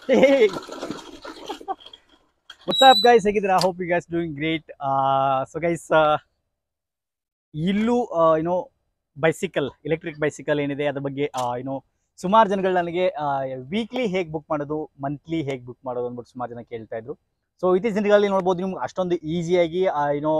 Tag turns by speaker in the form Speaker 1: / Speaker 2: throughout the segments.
Speaker 1: WhatsApp guys ಹೇಗಿದ್ದೀರಾ hope you guys doing great so guys Yulu ಏನೋ bicycle electric bicycle ಏನಿದೆ ಅದ್ರ ಬಗ್ಗೆ ಏನೋ ಸುಮಾರು ಜನಗಳು ನನಗೆ ವೀಕ್ಲಿ ಹೇಗೆ ಬುಕ್ ಮಾಡೋದು ಮಂತ್ಲಿ ಹೇಗೆ ಬುಕ್ ಮಾಡೋದು ಅಂದ್ಬಿಟ್ಟು ಸುಮಾರು ಜನ ಕೇಳ್ತಾ ಇದ್ರು ಸೊ ಇತ್ತೀಚಿನ ದಿನಗಳಲ್ಲಿ ನೋಡ್ಬೋದು ನಿಮ್ಗೆ ಅಷ್ಟೊಂದು ಈಸಿಯಾಗಿ ಏನೋ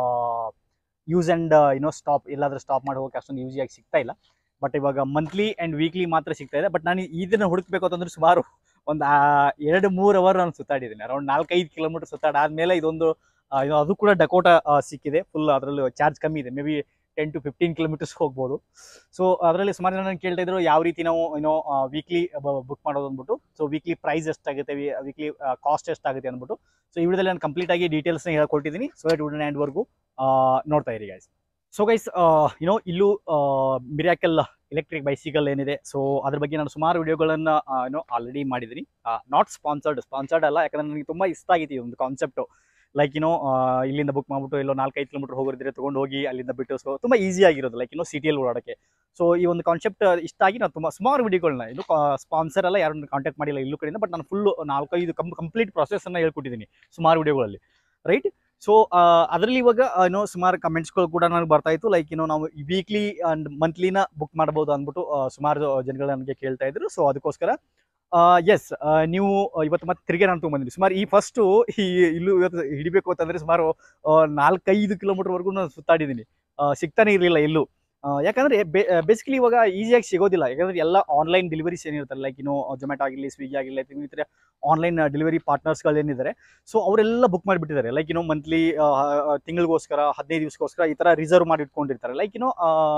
Speaker 1: ಯೂಸ್ ಆ್ಯಂಡ್ ಏನೋ ಸ್ಟಾಪ್ ಎಲ್ಲಾದ್ರೂ ಸ್ಟಾಪ್ ಮಾಡಿ ಹೋಗಕ್ಕೆ ಅಷ್ಟೊಂದು ಈಸಿಯಾಗಿ ಸಿಗ್ತಾ ಇಲ್ಲ ಬಟ್ ಇವಾಗ ಮಂತ್ಲಿ ಆ್ಯಂಡ್ ವೀಕ್ಲಿ ಮಾತ್ರ ಸಿಗ್ತಾ ಇದೆ ಬಟ್ ನಾನು ಇದನ್ನು ಹುಡುಕ್ಬೇಕು ಅಂತಂದ್ರೆ ಸುಮಾರು ಒಂದು ಎರಡು ಮೂರು ಅವರ್ ನಾನು ಸುತ್ತಾಡಿದ್ದೀನಿ ಅರೌಂಡ್ ನಾಲ್ಕೈದು ಕಿಲೋಮೀಟರ್ ಸುತ್ತಾಡಾದ್ಮೇಲೆ ಇದೊಂದು ಆ, ಏನೋ ಅದು ಕೂಡ ಡಕೋಟ ಆ, ಸಿಕ್ಕಿದೆ ಫುಲ್ ಅದರಲ್ಲಿ ಚಾರ್ಜ್ ಕಮ್ಮಿ ಇದೆ maybe ten to fifteen kilometres ಹೋಗ್ಬೋದು ಸೊ ಅದರಲ್ಲಿ ಸುಮಾರು ಜನ ಕೇಳ್ತಾ ಇದ್ರು ಯಾವ ರೀತಿ ನಾವು ಏನೋ ವೀಕ್ಲಿ ಬುಕ್ ಮಾಡೋದು ಅಂದ್ಬಿಟ್ಟು ಸೊ ವೀಕ್ಲಿ ಪ್ರೈಸ್ ಎಷ್ಟಾಗುತ್ತೆ ವೀಕ್ಲಿ ಕಾಸ್ಟ್ ಎಷ್ಟಾಗುತ್ತೆ ಅಂದ್ಬಿಟ್ಟು ಸೊ ಈ ವಿಡಿಯೋದಲ್ಲಿ ನಾನು ಕಂಪ್ಲೀಟ್ ಆಗಿ ಡೀಟೇಲ್ಸ್ನ ಹೇಳ್ಕೊಟ್ಟಿದ್ದೀನಿ ಸೊ ದಟ್ ವಿಡಿಯೋ ಎಂಡ್ವರೆಗೂ ನೋಡ್ತಾ ಇರಿ ಗೈಸ್ ಸೊ ಗೈಸ್ ಏನೋ ಇಲ್ಲೂ ಮಿರಾಕಲ್ ಎಲೆಕ್ಟ್ರಿಕ್ ಬೈಸಿಕಲ್ ಏನಿದೆ ಸೊ ಅದ್ರ ಬಗ್ಗೆ ನಾನು ಸುಮಾರು ವಿಡಿಯೋಗಳನ್ನ ಏನೋ ಆಲ್ರೆಡಿ ಮಾಡಿದ್ದೀನಿ ನಾಟ್ ಸ್ಪಾನ್ಸರ್ಡ್ ಸ್ಪಾನ್ಸರ್ಡ್ ಅಲ್ಲ ಯಾಕಂದ್ರೆ ನನಗೆ ತುಂಬ ಇಷ್ಟ ಆಗಿತ್ತು ಈ ಒಂದು ಕಾನ್ಸೆಪ್ಟು ಲೈಕ್ ಏನೋ ಇಲ್ಲಿಂದ ಬುಕ್ ಮಾಡ್ಬಿಟ್ಟು ಎಲ್ಲೋ ನಾಲ್ಕೈದು ಕಿಲೋಮೀಟರ್ ಹೋಗೋದಿದ್ರೆ ತೊಗೊಂಡು ಹೋಗಿ ಅಲ್ಲಿಂದ ಬಿಟ್ಟು ಸೊ ತುಂಬ ಈಸಿ ಆಗಿರೋದು ಲೈಕ್ ಏನೋ ಸಿಟಿಯಲ್ಲಿ ಓಡಾಡೋಕ್ಕೆ ಸೊ ಈ ಒಂದು ಕಾನ್ಸೆಪ್ಟ್ ಇಷ್ಟ ಆಗಿ ನಾನು ತುಂಬ ಸುಮಾರು ವಿಡಿಯೋಗಳನ್ನ ಇದು ಸ್ಪಾನ್ಸರ್ ಎಲ್ಲ ಯಾರನ್ನು ಕಾಂಟ್ಯಾಕ್ಟ್ ಮಾಡಿಲ್ಲ ಇಲ್ಲೂ ಕಡೆಯಿಂದ ಬಟ್ ನಾನು ಫುಲ್ಲು ನಾಲ್ಕೈದು ಕಂ ಕಂಪ್ಲೀಟ್ ಪ್ರೊಸೆಸನ್ನು ಹೇಳ್ಕೊಟ್ಟಿದ್ದೀನಿ ಸುಮಾರು ವಿಡಿಯೋಗಳಲ್ಲಿ ರೈಟ್ ಸೊ ಅದರಲ್ಲಿ ಇವಾಗ ಏನೋ ಸುಮಾರು ಕಮೆಂಟ್ಸ್ಗಳು ಕೂಡ ನನಗೆ ಬರ್ತಾ ಇತ್ತು ಲೈಕ್ ಏನೋ ನಾವು ವೀಕ್ಲಿ ಆ್ಯಂಡ್ ಮಂತ್ಲಿನ ಬುಕ್ ಮಾಡ್ಬೋದು ಅಂದ್ಬಿಟ್ಟು ಆ, ಸುಮಾರು ಜನಗಳು ನನಗೆ ಕೇಳ್ತಾ ಇದ್ರು ಸೊ ಅದಕ್ಕೋಸ್ಕರ ಎಸ್ ನೀವು ಇವತ್ತು ಮತ್ತೆ ತಿರುಗಿ ನಾನು ತೊಗೊಂಬಂದಿನಿ ಸುಮಾರು ಈ ಫಸ್ಟು ಈ ಇಲ್ಲೂ ಇವತ್ತು ಹಿಡಿಬೇಕು ಅಂತಂದರೆ ಸುಮಾರು ಆ, ನಾಲ್ಕೈದು ಕಿಲೋಮೀಟರ್ವರೆಗೂ ನಾನು ಸುತ್ತಾಡಿದ್ದೀನಿ ಆ, ಸಿಗ್ತಾನೆ ಇರಲಿಲ್ಲ ಎಲ್ಲೂ ಆ, ಯಾಕಂದ್ರೆ ಬೇಸಿಕಲಿ ಇವಾಗ ಈಸಿಯಾಗಿ ಸಿಗೋದಿಲ್ಲ ಯಾಕಂದ್ರೆ ಎಲ್ಲ ಆನ್ಲೈನ್ ಡೆಲಿವರೀಸ್ ಏನಿರ್ತಾರೆ ಲೈಕ್ ಇನ್ನು ಜೊಮ್ಯಾಟೊ ಆಗಿರಲಿ ಸ್ವಿಗ್ಗಿ ಆಗಿರಲಿ ಈ ಥರ ಆನ್ಲೈನ್ ಡೆಲಿವರಿ ಪಾರ್ಟ್ನರ್ಸ್ಗಳು ಏನಿದ್ದಾರೆ ಸೊ ಅವರೆಲ್ಲ ಬುಕ್ ಮಾಡಿಬಿಟ್ಟಿದ್ದಾರೆ ಲೈಕ್ ಏನೋ ಮಂತ್ಲಿ ತಿಂಗಳಿಗೋಸ್ಕರ ಹದಿನೈದು ದಿವಸಕ್ಕೋಸ್ಕರ ಈ ಥರ ರಿಸರ್ವ್ ಮಾಡಿ ಇಟ್ಕೊಂಡಿರ್ತಾರೆ ಲೈಕ್ ಏನೋ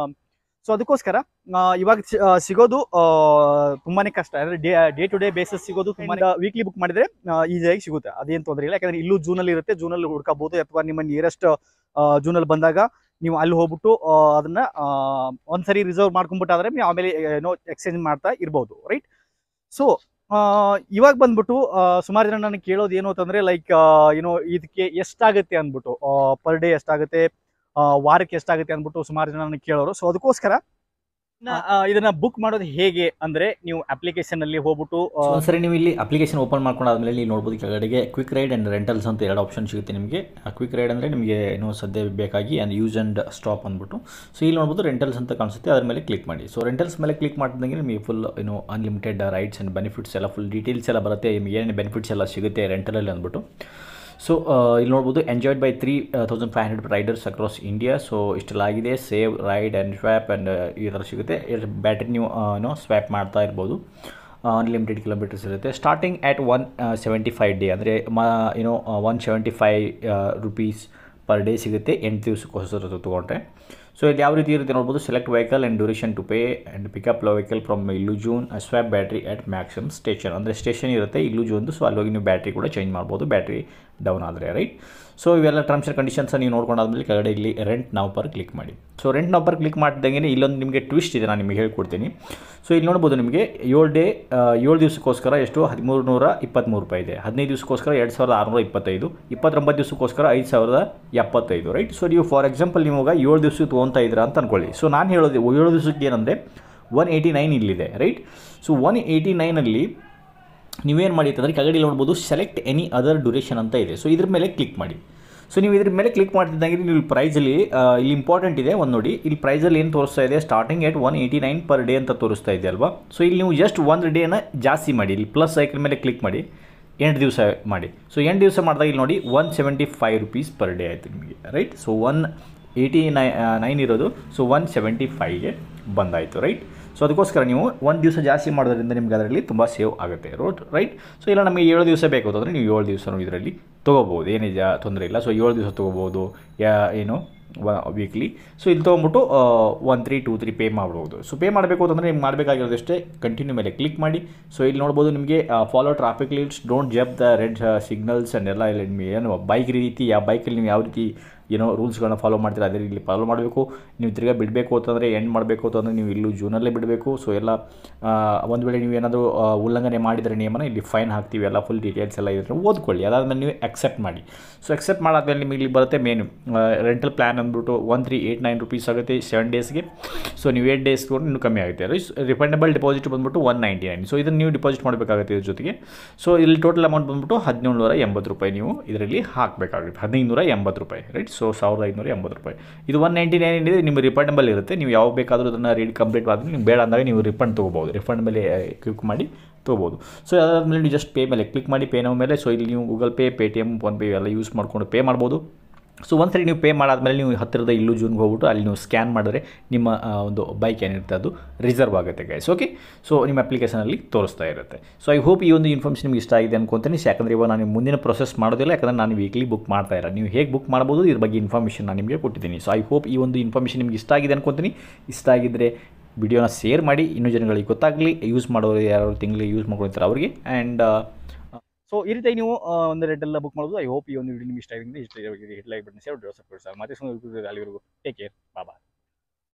Speaker 1: ಸೊ ಅದಕ್ಕೋಸ್ಕರ ಆ, ಇವಾಗ ಸಿ- ಆ, ಸಿಗೋದು ಆ, ತುಂಬಾನೇ ಕಷ್ಟ ಅಂದ್ರೆ day day to day basis ಸಿಗೋದು ತುಂಬಾ ವೀಕ್ಲಿ ಬುಕ್ ಮಾಡಿದ್ರೆ ಈಸಿಯಾಗಿ ಸಿಗುತ್ತೆ ಅದೇನು ತೊಂದರೆ ಇಲ್ಲ ಯಾಕಂದ್ರೆ ಇಲ್ಲೂ ಜೂನಲ್ಲಿ ಇರುತ್ತೆ ಜೂನಲ್ಲಿ ಹುಡ್ಕೋಬಹುದು ಅಥವಾ ನಿಮ್ಮ ನಿಯರೆಸ್ಟ್ ಜೂನಲ್ಲಿ ಬಂದಾಗ ನೀವು ಅಲ್ಲಿ ಹೋಗ್ಬಿಟ್ಟು ಆ, ಅದನ್ನ ಆ, ಒಂದ್ಸರಿ ರಿಸರ್ವ್ ಮಾಡ್ಕೊಂಡ್ಬಿಟ್ಟಾದ್ರೆ ನೀವು ಆಮೇಲೆ ಏನೋ ಎಕ್ಸ್ಚೇಂಜ್ ಮಾಡ್ತಾ ಇರ್ಬೋದು ರೈಟ್ ಸೊ ಇವಾಗ ಬಂದ್ಬಿಟ್ಟು ಆ, ಸುಮಾರು ಜನ ನನಗೆ ಕೇಳೋದು ಏನು ಅಂತಂದ್ರೆ ಲೈಕ್ ಏನೋ ಇದಕ್ಕೆ ಎಷ್ಟಾಗುತ್ತೆ ಅಂದ್ಬಿಟ್ಟು ಪರ್ ಡೇ ಎಷ್ಟಾಗುತ್ತೆ ಆ, ವಾರಕ್ಕೆ ಎಷ್ಟಾಗುತ್ತೆ ಅಂದ್ಬಿಟ್ಟು ಸುಮಾರು ಜನ ನನಗೆ ಕೇಳೋರು ಸೊ ಅದಕ್ಕೋಸ್ಕರ ನ- ಆ, ಇದನ್ನ ಬುಕ್ ಮಾಡೋದು ಹೇಗೆ ಅಂದ್ರೆ ನೀವು ಅಪ್ಲಿಕೇಶನ್ ಅಲ್ಲಿ ಹೋಗ್ಬಿಟ್ಟು ಆ,
Speaker 2: ಸೊ ಒಂದ್ಸರಿ ನೀವು ಇಲ್ಲಿ ಅಪ್ಲಿಕೇಶನ್ ಓಪನ್ ಮಾಡ್ಕೊಂಡಾದ್ಮೇಲೆ ಇಲ್ಲಿ ನೋಡ್ಬೋದು ಕೆಳಗಡೆಗೆ ಕ್ವಿಕ್ ರೈಡ್ ಆ್ಯಂಡ್ ರೆಂಟಲ್ಸ್ ಅಂತ ಎರಡು ಆಪ್ಷನ್ ಸಿಗುತ್ತೆ ನಿಮಗೆ ಕ್ವಿಕ್ ರೈಡ್ ಅಂದರೆ ನಿಮಗೆ ಏನು ಸದ್ಯ ಬೇಕಾಗಿ ಆ್ಯಂಡ್ ಯೂಸ್ ಆ್ಯಂಡ್ ಸ್ಟಾಪ್ ಅಂದ್ಬಿಟ್ಟು ಸೊ ಇಲ್ಲಿ ನೋಡ್ಬೋದು ರೆಂಟಲ್ಸ್ ಅಂತ ಕಾಣಿಸುತ್ತೆ ಅದ್ರ ಮೇಲೆ ಕ್ಲಿಕ್ ಮಾಡಿ ಸೊ ರೆಂಟಲ್ಸ್ ಮೇಲೆ ಕ್ಲಿಕ್ ಮಾಡಿದಂಗೆ ನಿಮಗೆ ಫುಲ್ ಏನು ಅನ್ಲಿಮಿಟೆಡ್ ರೈಡ್ಸ್ ಆ್ಯಂಡ್ ಬೆನಿಫಿಟ್ಸ್ ಎಲ್ಲ ಫುಲ್ ಡೀಟೇಲ್ಸ್ ಎಲ್ಲ ಬರುತ್ತೆ ನಿಮಗೆ ಏನೇನು ಬೆನಿಫಿಟ್ಸ್ ಎಲ್ಲ ಸಿಗುತ್ತೆ ರೆಂಟಲಲ್ಲಿ ಅಂದ್ಬಿಟ್ಟು ಸೊ ಇಲ್ಲಿ ನೋಡ್ಬೋದು enjoyed by three thousand five hundred riders across India so ಇಷ್ಟೆಲ್ಲ ಆಗಿದೆ save ride and swap and ಈ ಥರ ಸಿಗುತ್ತೆ ಬ್ಯಾಟ್ರಿ ನೀವು ಏನೋ ಸ್ವ್ಯಾಪ್ ಮಾಡ್ತಾ ಇರ್ಬೋದು ಅನ್ಲಿಮಿಟೆಡ್ ಕಿಲೋಮೀಟರ್ಸ್ ಇರುತ್ತೆ starting at one seventy five day ಅಂದರೆ ಮ ಏನೋ one seventy five rupees per day ಸಿಗುತ್ತೆ ಎಂಟು ದಿವಸಕ್ಕೋಸ್ಕರ ತೊಗೊಂಡ್ರೆ ಸೊ ಇದು ಯಾವ ರೀತಿ ಇರುತ್ತೆ ನೋಡ್ಬೋದು select vehicle and duration to pay and pick up vehicle from Yulu zone swap battery at maximum station ಅಂದರೆ ಸ್ಟೇಷನ್ ಇರುತ್ತೆ ಇಲ್ಲೂ ಜೂನ್ದು ಸೊ ಅಲ್ಲಿ ಹೋಗಿ ನೀವು ಬ್ಯಾಟ್ರಿ ಕೂಡ ಚೇಂಜ್ ಮಾಡ್ಬೋದು ಬ್ಯಾಟ್ರಿ ಡೌನ್ ಆದರೆ ರೈಟ್ ಸೊ ಇವೆಲ್ಲ ಟರ್ಮ್ಸ್ ಆ್ಯಂಡ್ ಕಂಡೀಷನ್ಸ್ ನೀವು ನೋಡ್ಕೊಂಡಾದ್ಮೇಲೆ ಕೆಳಗಡೆ ಇಲ್ಲಿ ರೆಂಟ್ ನಾವು ಪರ್ ಕ್ಲಿಕ್ ಮಾಡಿ ಸೊ ರೆಂಟ್ ನಾವು ಪರ್ ಕ್ಲಿಕ್ ಮಾಡಿದಂಗೆ ಇಲ್ಲೊಂದು ನಿಮಗೆ ಟ್ವಿಸ್ಟ್ ಇದೆ ನಾನು ನಿಮಗೆ ಹೇಳ್ಕೊಡ್ತೀನಿ ಸೊ ಇಲ್ಲಿ ನೋಡ್ಬೋದು ನಿಮಗೆ ಏಳು ಡೇ ಏಳು ದಿವಸಕ್ಕೋಸ್ಕರ ಎಷ್ಟು ಹದಿಮೂರು ನೂರ ಇಪ್ಪತ್ತ್ಮೂರು ರೂಪಾಯಿ ಇದೆ ಹದಿನೈದು ದಿವಸಕ್ಕೋಸ್ಕರ ಎರಡು ಸಾವಿರದ ಆರುನೂರ ಇಪ್ಪತ್ತೈದು ಇಪ್ಪತ್ತೊಂಬತ್ತು ದಿವಸಕ್ಕೋಸ್ಕರ ಐದು ಸಾವಿರದ ಎಪ್ಪತ್ತೈದು ರೈಟ್ ಸೊ ನೀವು ಫಾರ್ ಎಕ್ಸಾಂಪಲ್ ನಿಮಗೆ ಏಳು ದಿವಸಕ್ಕೆ ತೊಗೊತಾ ಇದ್ದೀರಾ ಅಂತ ಅನ್ಕೊಳ್ಳಿ ಸೊ ನಾನು ಹೇಳೋದು ಏಳು ದಿವಸಕ್ಕೆ ಏನಂದರೆ ಒನ್ ಏಯ್ಟಿ ನೈನ್ ಇಲ್ಲಿದೆ ರೈಟ್ ಸೊ ಒನ್ ಏಯ್ಟಿ ನೈನಲ್ಲಿ ನೀವೇನು ಮಾಡಿ ಅಂತಂದರೆ ಕೆಳಗಡೆ ನೋಡ್ಬೋದು ಸೆಲೆಕ್ಟ್ ಎನಿ ಅದರ್ ಡ್ಯೂರೇಷನ್ ಅಂತ ಇದೆ ಸೊ ಇದ್ರ ಮೇಲೆ ಕ್ಲಿಕ್ ಮಾಡಿ ಸೊ ನೀವು ಇದ್ರ ಮೇಲೆ ಕ್ಲಿಕ್ ಮಾಡ್ತಿದ್ದಂಗೆ ನೀವು ಪ್ರೈಸಲ್ಲಿ ಇಲ್ಲಿ ಇಂಪಾರ್ಟೆಂಟ್ ಇದೆ ಒಂದು ನೋಡಿ ಇಲ್ಲಿ ಪ್ರೈಸಲ್ಲಿ ಏನು ತೋರಿಸ್ತಾ ಇದೆ starting at one eighty nine per day ಅಂತ ತೋರಿಸ್ತಾ ಇದೆ ಅಲ್ವಾ ಸೊ ಇಲ್ಲಿ ನೀವು ಜಸ್ಟ್ ಒಂದು ಡೇನ ಜಾಸ್ತಿ ಮಾಡಿ ಇಲ್ಲಿ ಪ್ಲಸ್ ಸೈಕಲ್ ಮೇಲೆ ಕ್ಲಿಕ್ ಮಾಡಿ ಎಂಟು ದಿವಸ ಮಾಡಿ ಸೊ ಎಂಟು ದಿವಸ ಮಾಡಿದಾಗ ಇಲ್ಲಿ ನೋಡಿ one seventy five rupees per day ಆಯಿತು ನಿಮಗೆ right so one eighty nine nine ಇರೋದು ಸೊ ಒನ್ ಸೆವೆಂಟಿ ಫೈವ್ಗೆ ಬಂದಾಯಿತು ರೈಟ್ ಸೊ ಅದಕ್ಕೋಸ್ಕರ ನೀವು ಒಂದು ದಿವಸ ಜಾಸ್ತಿ ಮಾಡೋದ್ರಿಂದ ನಿಮ್ಗೆ ಅದರಲ್ಲಿ ತುಂಬ ಸೇವ್ ಆಗುತ್ತೆ ರೋಡ್ ರೈಟ್ ಸೊ ಇಲ್ಲ ನಮಗೆ ಏಳು ದಿವಸ ಬೇಕು ಅಂತಂದರೆ ನೀವು ಏಳು ದಿವಸನೂ ಇದರಲ್ಲಿ ತೊಗೋಬೋದು ಏನೇ ಜಾ ತೊಂದರೆ ಇಲ್ಲ ಸೊ ಏಳು ದಿವಸ ತೊಗೋಬೋದು ಯಾ ಏನು ವೀಕ್ಲಿ ಸೊ ಇಲ್ಲಿ ತೊಗೊಂಬಿಟ್ಟು one three two three pay ಮಾಡ್ಬೋದು ಸೊ ಪೇ ಮಾಡಬೇಕು ಅಂತಂದರೆ ನಿಮ್ಗೆ ಮಾಡಬೇಕಾಗಿರೋದಷ್ಟೇ ಕಂಟಿನ್ಯೂ ಮೇಲೆ ಕ್ಲಿಕ್ ಮಾಡಿ ಸೊ ಇಲ್ಲಿ ನೋಡ್ಬೋದು ನಿಮಗೆ follow traffic lights don't jump the red signals and ಎಲ್ಲ ಇಲ್ಲ ನಿಮಗೆ ಏನು ಬೈಕ್ ರೀತಿ ಯಾವ ಬೈಕಲ್ಲಿ ನೀವು ಯಾವ ರೀತಿ ಏನೋ ರೂಲ್ಸ್ಗಳನ್ನ ಫಾಲೋ ಮಾಡ್ತೀರಾ ಅದೇ ರೀತಿ ಫಾಲೋ ಮಾಡಬೇಕು ನೀವು ತಿರ್ಗಾ ಬಿಡಬೇಕು ಅಂತಂದರೆ ಎಂಡ್ ಮಾಡಬೇಕು ಅಂತಂದರೆ ನೀವು ಇಲ್ಲೂ ಜೂನಲ್ಲೇ ಬಿಡಬೇಕು ಸೊ ಎಲ್ಲ ಆ, ಒಂದು ವೇಳೆ ನೀವು ಏನಾದರೂ ಆ, ಉಲ್ಲಂಘನೆ ಮಾಡಿದರೆ ನಿಯಮನ ಇಲ್ಲಿ ಫೈನ್ ಹಾಕ್ತೀವಿ ಎಲ್ಲ ಫುಲ್ ಡೀಟೇಲ್ಸ್ ಎಲ್ಲ ಇದ್ರೆ ಓದ್ಕೊಳ್ಳಿ ಅದಾದಮೇಲೆ ನೀವು ಅಕ್ಸೆಪ್ಟ್ ಮಾಡಿ ಸೊ ಅಕ್ಸೆಪ್ಟ್ ಮಾಡಾದ್ಮೇಲೆ ನಿಮಗೆ ಇಲ್ಲಿ ಬರುತ್ತೆ ಮೇನು ರೆಂಟಲ್ ಪ್ಲ್ಯಾನ್ ಅಂದ್ಬಿಟ್ಟು one three eight nine rupees ಆಗುತ್ತೆ ಸೆವೆನ್ ಡೇಸ್ಗೆ ಸೊ ನೀವು ಏಯ್ಟ್ ಡೇಸ್ಗೆ ಇನ್ನೂ ಕಮ್ಮಿ ಆಗುತ್ತೆ ರಿಫಂಡಬಲ್ ಡಿಪಾಸಿಟ್ ಬಂದ್ಬಿಟ್ಟು ಒನ್ ನೈಂಟಿ ನೈನ್ ಸೊ ಇದನ್ನು ನೀವು ಡಿಪಾಸಿಟ್ ಮಾಡಬೇಕಾಗುತ್ತೆ ಇದ್ರ ಜೊತೆಗೆ ಸೊ ಇಲ್ಲಿ ಟೋಟಲ್ ಅಮೌಂಟ್ ಬಂದ್ಬಿಟ್ಟು ಹದಿನೇಳು ನೂರ ಎಂಬತ್ತು ರೂಪಾಯಿ ನೀವು ಇದರಲ್ಲಿ ಹಾಕಬೇಕಾಗುತ್ತೆ ಹದಿನೈದು ನೂರ ಎಂಬತ್ತು ರೂಪಾಯಿ ರೈಟ್ ಸೊ ಸಾವಿರದ ಐದುನೂರ ಎಂಬತ್ತು ರೂಪಾಯಿ ಇದು ಒನ್ ನೈಂಟಿ ನೈನ್ ಏನಿದೆ ನಿಮ್ಮ ರಿಫಂಡಬಲ್ ಇರುತ್ತೆ ನೀವು ಯಾವಾಗ ಬೇಕಾದರೂ ಅದನ್ನು ರೀಡ್ ಕಂಪ್ಲೀಟ್ ಆದ್ಮೇಲೆ ನೀವು ಬೇಡ ಅಂದಾಗ ನೀವು ರಿಫಂಡ್ ತೊಗೋಬೋದು ರಿಫಂಡ್ ಮೇಲೆ ಕ್ಲಿಕ್ ಮಾಡಿ ತೊಗೋಬೋದು ಸೊ ಅದಾದಮೇಲೆ ನೀವು ಜಸ್ಟ್ ಪೇ ಮೇಲೆ ಕ್ಲಿಕ್ ಮಾಡಿ ಪೇ ಮೇಲೆ ಸೊ ಇಲ್ಲಿ ನೀವು ಗೂಗಲ್ ಪೇ ಪೇಟಿಎಮ್ ಫೋನ್ಪೇ ಎಲ್ಲ ಯೂಸ್ ಮಾಡ್ಕೊಂಡು ಪೇ ಮಾಡ್ಬೋದು ಸೊ ಒಂದ್ಸರಿ ನೀವು ಪೇ ಮಾಡಾದ್ಮೇಲೆ ನೀವು ಹತ್ತಿರದ ಇಲ್ಲೂ ಜೂನ್ಗೆ ಹೋಗ್ಬಿಟ್ಟು ಅಲ್ಲಿ ನೀವು ಸ್ಕ್ಯಾನ್ ಮಾಡಿದ್ರೆ ನಿಮ್ಮ ಆ, ಒಂದು ಬೈಕ್ ಏನಿರುತ್ತೆ ಅದು ರಿಸರ್ವ್ ಆಗುತ್ತೆ ಗೈಸ್ ಓಕೆ ಸೊ ನಿಮ್ಮ ಅಪ್ಲಿಕೇಶನಲ್ಲಿ ತೋರಿಸ್ತಾ ಇರುತ್ತೆ ಸೊ ಐ ಹೋಪ್ ಈ ಒಂದು ಇನ್ಫಾರ್ಮೇಷನ್ ನಿಮ್ಗೆ ಇಷ್ಟ ಆಗಿದೆ ಅನ್ಕೊಂತೀನಿ ಯಾಕಂದರೆ ಇವಾಗ ನಾನು ಮುಂದಿನ ಪ್ರೊಸೆಸ್ ಮಾಡೋದಿಲ್ಲ ಯಾಕಂದರೆ ನಾನು ವೀಕ್ಲಿ ಬುಕ್ ಮಾಡ್ತಾ ಇರೋ ನೀವು ಹೇಗೆ ಬುಕ್ ಮಾಡ್ಬೋದು ಇದ್ರ ಬಗ್ಗೆ ಇನ್ಫಾರ್ಮೇಷನ್ ನಾನು ನಿಮಗೆ ಕೊಟ್ಟಿದ್ದೀನಿ ಸೊ ಐ ಹೋಪ್ ಈ ಒಂದು ಇನ್ಫಾರ್ಮೇಷನ್ ನಿಮ್ಗೆ ಇಷ್ಟ ಆಗಿದೆ ಅನ್ಕೊಂತೀನಿ ಇಷ್ಟ ಆಗಿದ್ದರೆ ವಿಡಿಯೋನ ಶೇರ್ ಮಾಡಿ ಇನ್ನೂ ಜನಗಳಿಗೆ ಗೊತ್ತಾಗಲಿ ಯೂಸ್ ಮಾಡೋರು ಯಾರು ತಿಂಗಳಿಗೆ ಯೂಸ್ ಮಾಡ್ಕೊಳ್ತಾರೆ ಅವರಿಗೆ ಆ್ಯಂಡ್
Speaker 1: ಸೊ ಈ ರೀತಿ ನೀವು ಆ, ಒಂದು ರೇಟ್ ಎಲ್ಲ ಬುಕ್ ಮಾಡೋದು ಐ ಹೋಪ್ ಈ ಒಂದು ವಿಡಿಯೋ ನಿಮ್ಗೆ ಇಷ್ಟ ಆಗಿದೆ ಇಷ್ಟ ಆಗಿದೆ hit like button save sir ಮತ್ತೆ ಅಲ್ಲಿವರೆಗೂ ಟೇಕ್ ಕೇರ್ ಬಾಬಾ